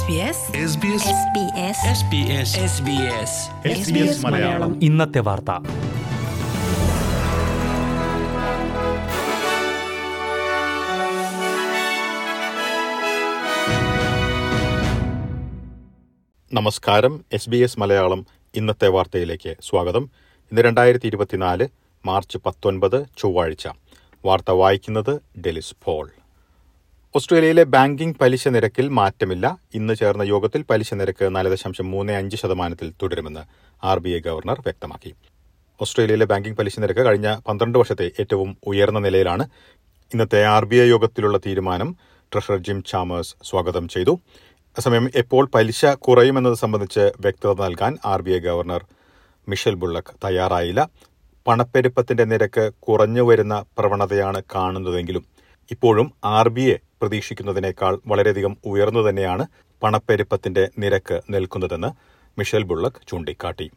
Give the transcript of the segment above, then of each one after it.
മലയാളം ഇന്നത്തെ വാർത്ത നമസ്കാരം എസ് ബി എസ് മലയാളം ഇന്നത്തെ വാർത്തയിലേക്ക് സ്വാഗതം ഇന്ന് രണ്ടായിരത്തി ഇരുപത്തിനാല് മാർച്ച് പത്തൊൻപത് ചൊവ്വാഴ്ച വാർത്ത വായിക്കുന്നത് ഡെലിസ് പോൾ ഓസ്ട്രേലിയയിലെ ബാങ്കിംഗ് പലിശ നിരക്കിൽ മാറ്റമില്ല ഇന്ന് ചേർന്ന യോഗത്തിൽ പലിശ നിരക്ക് നാല് ദശാംശം മൂന്ന് അഞ്ച് ശതമാനത്തിൽ തുടരുമെന്ന് ആർ ബി ഐ ഗവർണർ വ്യക്തമാക്കി ഓസ്ട്രേലിയയിലെ ബാങ്കിംഗ് പലിശ നിരക്ക് കഴിഞ്ഞ പന്ത്രണ്ട് വർഷത്തെ ഏറ്റവും ഉയർന്ന നിലയിലാണ് ഇന്നത്തെ ആർ ബി ഐ യോഗത്തിലുള്ള തീരുമാനം ട്രഷറർ ജിം ചാമേഴ്സ് സ്വാഗതം ചെയ്തു അസമയം എപ്പോൾ പലിശ കുറയുമെന്നത് സംബന്ധിച്ച് വ്യക്തത നൽകാൻ R B I governor Michele Bullock തയ്യാറായില്ല പണപ്പെരുപ്പത്തിന്റെ നിരക്ക് കുറഞ്ഞു വരുന്ന പ്രവണതയാണ് കാണുന്നതെങ്കിലും ഇപ്പോഴും ആർ ബി ഐ പ്രതീക്ഷിക്കുന്നതിനേക്കാൾ വളരെയധികം ഉയർന്നു തന്നെയാണ് പണപ്പെരുപ്പത്തിന്റെ നിരക്ക് നിൽക്കുന്നതെന്ന് മിഷൽ ബുള്ളക്ക് ചൂണ്ടിക്കാട്ടി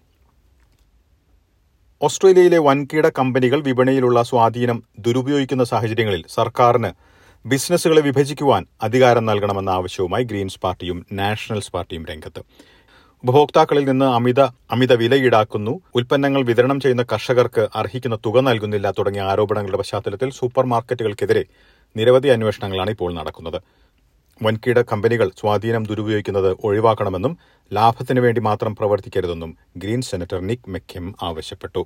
ഓസ്ട്രേലിയയിലെ വൻകിട കമ്പനികൾ വിപണിയിലുള്ള സ്വാധീനം ദുരുപയോഗിക്കുന്ന സാഹചര്യങ്ങളിൽ സർക്കാരിന് ബിസിനസ്സുകളെ വിഭജിക്കുവാൻ അധികാരം നൽകണമെന്ന ആവശ്യവുമായി ഗ്രീൻസ് പാർട്ടിയും നാഷണൽസ് പാർട്ടിയും രംഗത്ത് ഉപഭോക്താക്കളിൽ നിന്ന് അമിത അമിത വില ഈടാക്കുന്നു ഉൽപ്പന്നങ്ങൾ വിതരണം ചെയ്യുന്ന കർഷകർക്ക് അർഹിക്കുന്ന തുക നൽകുന്നില്ല തുടങ്ങിയ ആരോപണങ്ങളുടെ പശ്ചാത്തലത്തിൽ സൂപ്പർ മാർക്കറ്റുകൾക്കെതിരെ നിരവധി അന്വേഷണങ്ങളാണ് ഇപ്പോൾ നടക്കുന്നത് വൻകിട കമ്പനികൾ സ്വാധീനം ദുരുപയോഗിക്കുന്നത് ഒഴിവാക്കണമെന്നും ലാഭത്തിനു വേണ്ടി മാത്രം പ്രവർത്തിക്കരുതെന്നും ഗ്രീൻ സെനറ്റർ നിക് മെക്കിം ആവശ്യപ്പെട്ടു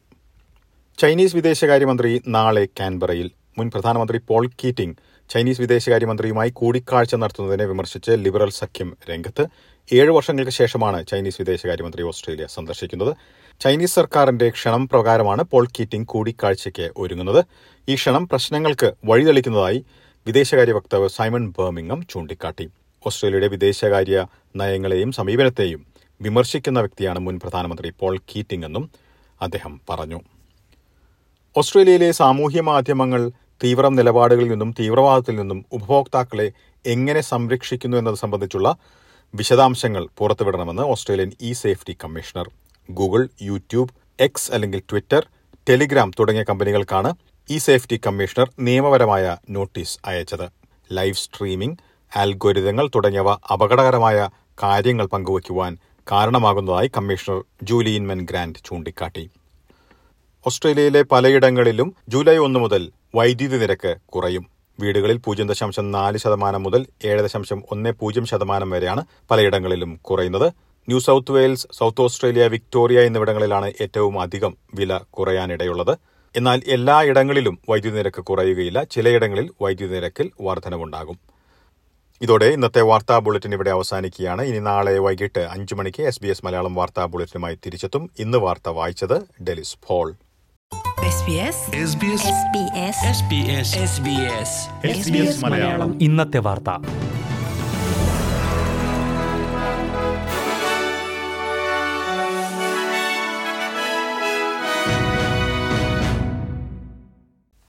ചൈനീസ് വിദേശകാര്യമന്ത്രി നാളെ കാൻബറയിൽ മുൻ പ്രധാനമന്ത്രി പോൾ കീറ്റിംഗ് ചൈനീസ് വിദേശകാര്യമന്ത്രിയുമായി കൂടിക്കാഴ്ച നടത്തുന്നതിനെ വിമർശിച്ച് ലിബറൽ സഖ്യം രംഗത്ത് ഏഴ് വർഷങ്ങൾക്ക് ശേഷമാണ് ചൈനീസ് വിദേശകാര്യമന്ത്രി ഓസ്ട്രേലിയ സന്ദർശിക്കുന്നത് ചൈനീസ് സർക്കാരിന്റെ ക്ഷണം പ്രകാരമാണ് പോൾ കീറ്റിംഗ് കൂടിക്കാഴ്ചയ്ക്ക് ഒരുങ്ങുന്നത് ഈ ക്ഷണം പ്രശ്നങ്ങൾക്ക് വഴിതെളിക്കുന്നതായി വിദേശകാര്യ വക്താവ് സൈമൺ ബേർമിംഗം ചൂണ്ടിക്കാട്ടി ഓസ്ട്രേലിയയുടെ വിദേശകാര്യ നയങ്ങളെയും സമീപനത്തെയും വിമർശിക്കുന്ന വ്യക്തിയാണ് മുൻ പ്രധാനമന്ത്രി പോൾ കീറ്റിംഗ് എന്നും അദ്ദേഹം പറഞ്ഞു ഓസ്ട്രേലിയയിലെ സാമൂഹ്യ മാധ്യമങ്ങൾ തീവ്രം നിലപാടുകളിൽ നിന്നും തീവ്രവാദത്തിൽ നിന്നും ഉപഭോക്താക്കളെ എങ്ങനെ സംരക്ഷിക്കുന്നു എന്നത് സംബന്ധിച്ചുള്ള വിശദാംശങ്ങൾ പുറത്തുവിടണമെന്ന് Australian e safety commissioner Google YouTube X അല്ലെങ്കിൽ ട്വിറ്റർ ടെലിഗ്രാം തുടങ്ങിയ കമ്പനികൾക്കാണ് ഇ സേഫ്റ്റി കമ്മീഷണർ നിയമപരമായ നോട്ടീസ് അയച്ചത് ലൈവ് സ്ട്രീമിംഗ് ആൽഗോരിതങ്ങൾ തുടങ്ങിയവ അപകടകരമായ കാര്യങ്ങൾ പങ്കുവയ്ക്കുവാൻ കാരണമാകുന്നതായി കമ്മീഷണർ ജൂലിയൻ മെൻ ഗ്രാൻഡ് ചൂണ്ടിക്കാട്ടി ഓസ്ട്രേലിയയിലെ പലയിടങ്ങളിലും ജൂലൈ ഒന്ന് മുതൽ വൈദ്യുതി നിരക്ക് കുറയും വീടുകളിൽ പൂജ്യം ദശാംശം നാല് ശതമാനം മുതൽ ഏഴ് ദശാംശം ഒന്ന് പൂജ്യം ശതമാനം വരെയാണ് പലയിടങ്ങളിലും കുറയുന്നത് New South Wales South Australia Victoria എന്നിവിടങ്ങളിലാണ് ഏറ്റവും അധികം വില കുറയാനിടയുള്ളത് എന്നാൽ എല്ലാ ഇടങ്ങളിലും വൈദ്യുതി നിരക്ക് കുറയുകയില്ല ചിലയിടങ്ങളിൽ വൈദ്യുതി നിരക്കിൽ വർധനവുണ്ടാകും ഇതോടെ ഇന്നത്തെ വാർത്താ ബുള്ളറ്റിൻ ഇവിടെ അവസാനിക്കുകയാണ് ഇനി നാളെ വൈകിട്ട് അഞ്ചു മണിക്ക് എസ് ബി എസ് മലയാളം വാർത്താ ബുള്ളറ്റിനുമായി തിരിച്ചെത്തും ഇന്ന് വാർത്ത വായിച്ചത് ഡെലിസ് ഫോൾ SBS ഇന്നത്തെ വാർത്ത